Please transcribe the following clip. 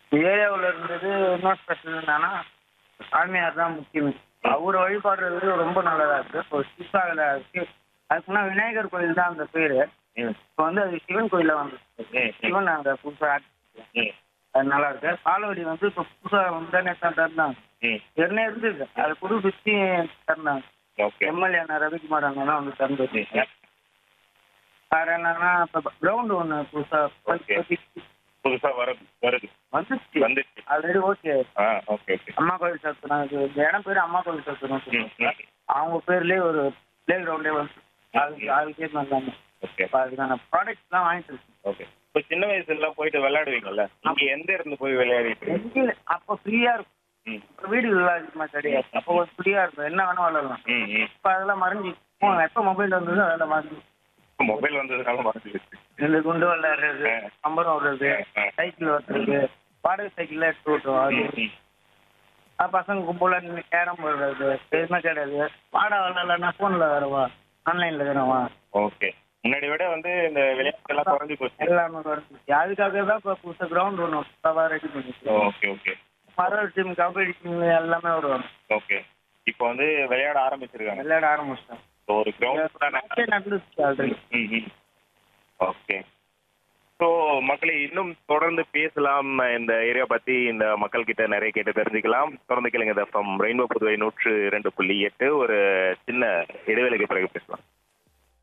ஏரியாவில் இருந்தது இன்னும் ஸ்பெஷல் என்னன்னா சாமியார் தான் முக்கியம் அவர் வழிபாடுறது ரொம்ப நல்லதா இருக்கு இப்போ சிப்பாவில் இருக்கு அதுக்குன்னா விநாயகர் கோயில் தான் அந்த பேர் ம் இப்போ வந்து அது சிவன் கோயிலில் வந்து ம் சிவன் அங்கே புதுசாக ம் அது நல்லா இருக்கு பாலவடி வந்து இப்போ புதுசாக முந்தானே தான் திறந்தாங்க ம் ஏற்கனவே இருந்தது அது புதுப்பிச்சு திறந்தாங்க ஓகே எம்எல்ஏ அண்ணா ரவிக்குமார் அண்ணா தான் வந்து திறந்தது ம். வேற என்னன்னா இப்போ கிரவுண்ட் ஒன்று புதுசாக Okay. புதுசா வருது வருது வந்துச்சு வந்துச்சு ஆல்ரெடி ஓகே ஆ ஓகே ஓகே அம்மா கோயில் சத்துனம் இது இந்த இடம் பேர் அம்மா கோயில் சத்துனம் ம் ம் அவங்க பேர்லயே ஒரு பிளே கிரவுண்டே வந்து அதுக்கு அதுக்கே வந்தாங்க ஓகே இப்போ அதுக்கான ப்ராடக்ட்ஸ்லாம் வாங்கிட்டு இருக்கு ஓகே இப்போ சின்ன வயசுல போயிட்டு விளையாடுவீங்கல்ல இங்க எந்த இருந்து போய் விளையாடிட்டு இருக்கீங்க? எங்க அப்போ ஃப்ரீயா இருக்கும் ம் இப்போ வீடுகள் அதிகமாக கிடையாது அப்போ ஒரு ஃப்ரீயா இருக்கும் என்ன வேணும் விளையாடலாம் ம் ம் இப்போ அதெல்லாம் மறைஞ்சி எப்போ மொபைல் வந்ததோ அதெல்லாம் மறைஞ்சி மொபைல் வந்ததுனால மறந்துடுச்சு ரெண்டு குண்டு விளையாடுறது ஆ. அம்பரம் விடுறது ஆ. சைக்கிள் ஓட்டுறது வாடகை சைக்கிள்ல எடுத்து ஓட்டுவோம் அது ம், ம். ஆ, பசங்க கும்பலாக நின்று கேரம் போடுறது எதுவுமே கிடையாது வாடா விளையாடலன்னா ஃபோனில் வரவா ஆன்லைனில் வரவா ஓகே முன்னாடி விட வந்து இந்த விளையாட்டு எல்லாம் குறைஞ்சு போச்சு எல்லாமே குறைஞ்சிச்சு அதுக்காக தான் இப்போ புதுசாக கிரவுண்ட் ஒன்று புதுசாக ரெடி பண்ணிச்சு ஓகே ஓகே மர டீம் கபடி டீம் எல்லாமே வருவாங்க ஓகே இப்போ வந்து விளையாட ஆரம்பிச்சிருக்காங்க விளையாட ஆரம்பிச்சிட்டாங்க ஸோ ஒரு கிரவுண்ட் நடந்துச்சு ஆல்ரெடி ஓகே ஸோ மக்களே இன்னும் தொடர்ந்து பேசலாம் இந்த ஏரியா பத்தி இந்த மக்கள் கிட்ட நிறைய கேட்டு தெரிஞ்சுக்கலாம் தொடர்ந்து கேளுங்க ஃப்ரம் ரெயின்போ புதுவை நூற்று இரண்டு புள்ளி எட்டு ஒரு சின்ன இடைவேளைக்கு பிறகு பேசலாம்